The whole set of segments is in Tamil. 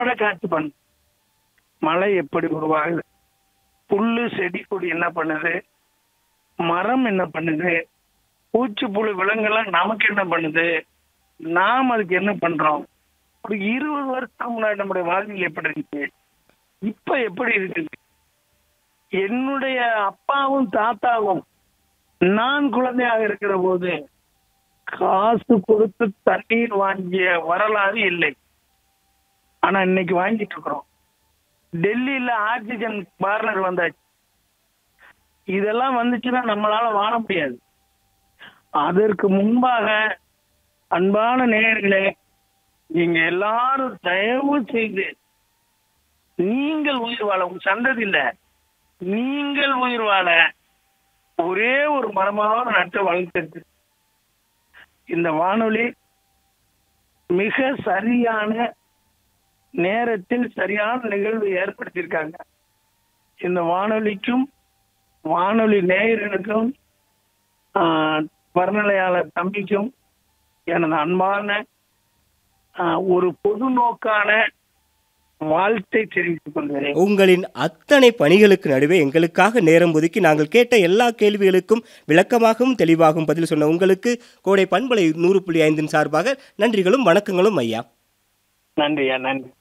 பட காட்சி பண்ணு மழை எப்படி உருவாகுது புல்லு செடி கொடி என்ன பண்ணுது மரம் என்ன பண்ணுது பூச்சி புழு விலங்கெல்லாம் நமக்கு என்ன பண்ணுது நாம் அதுக்கு என்ன பண்றோம் ஒரு இருபது வருஷம் முன்னாடி நம்முடைய வாழ்வியல் எப்படி இருந்துச்சு இப்ப எப்படி இருக்குது என்னுடைய அப்பாவும் தாத்தாவும் நான் குழந்தையாக இருக்கிற போது காசு கொடுத்து தண்ணீர் வாங்கிய வரலாறு இல்லை ஆனா இன்னைக்கு வாங்கிட்டு இருக்கிறோம் டெல்லியில ஆக்சிஜன் பார்னர் வந்தாச்சு இதெல்லாம் வந்துச்சுன்னா நம்மளால வாழ முடியாது அதற்கு முன்பாக அன்பான நேயர்களே நீங்க எல்லாரும் தயவு செய்து நீங்கள் உயிர் வாழ உங்க சந்ததி இல்ல நீங்கள் உயிர் வாழ ஒரே ஒரு மரமாக நட்டு வளர்த்துருக்கு இந்த வானொலி மிக சரியான நேரத்தில் சரியான நிகழ்வு ஏற்படுத்தியிருக்காங்க இந்த வானொலிக்கும் வானொலி நேயர்களுக்கும் ஆஹ், பரநிலையாளர் தம்பிக்கும் எனது அன்பான ஆஹ், ஒரு பொது நோக்கான வாழ்த்தை தெரிவித்துக் கொள்கிறேன் உங்களின் அத்தனை பணிகளுக்கு நடுவே எங்களுக்காக நேரம் ஒதுக்கி நாங்கள் கேட்ட எல்லா கேள்விகளுக்கும் விளக்கமாகவும் தெளிவாகவும் பதில் சொன்ன உங்களுக்கு கோடை பண்பலை நூறு புள்ளி ஐந்தின் சார்பாக நன்றிகளும் வணக்கங்களும் ஐயா நன்றியா நன்றி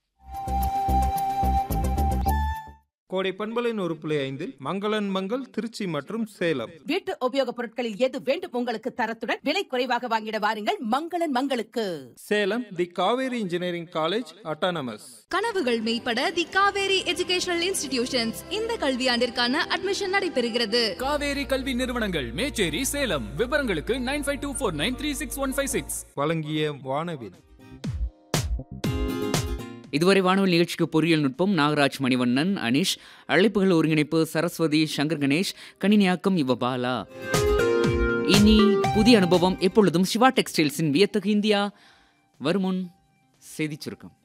கோடை பண்பலை நூறு புள்ளி ஐந்தில் மங்களன் மங்கள் திருச்சி மற்றும் சேலம் வீட்டு உபயோகப் பொருட்களில் எது வேண்டும் உங்களுக்கு தரத்துடன் விலை குறைவாக வாங்கிட வாருங்கள் மங்களன் மங்களுக்கு Salem the Kaveri engineering college autonomous கனவுகள் மெய்ப்பட தி காவேரி எஜுகேஷனல் இன்ஸ்டிடியூஷன்ஸ் இந்த கல்வியாண்டிற்கான அட்மிஷன் நடைபெறுகிறது காவேரி கல்வி நிறுவனங்கள் மேச்சேரி சேலம் விவரங்களுக்கு nine five two four nine three six one five six வழங்கிய வானவில் இதுவரை வானொலி நிகழ்ச்சிக்கு பொறியியல் நுட்பம் நாகராஜ் மணிவண்ணன் அனிஷ் அழைப்புகள் ஒருங்கிணைப்பு சரஸ்வதி சங்கர் கணேஷ் கணினியாக்கம் இவபாலா இனி புதிய அனுபவம் எப்பொழுதும் சிவா டெக்ஸ்டைல்ஸின் வியத்தகு இந்தியா வருமுன் செய்திச் சுருக்கம்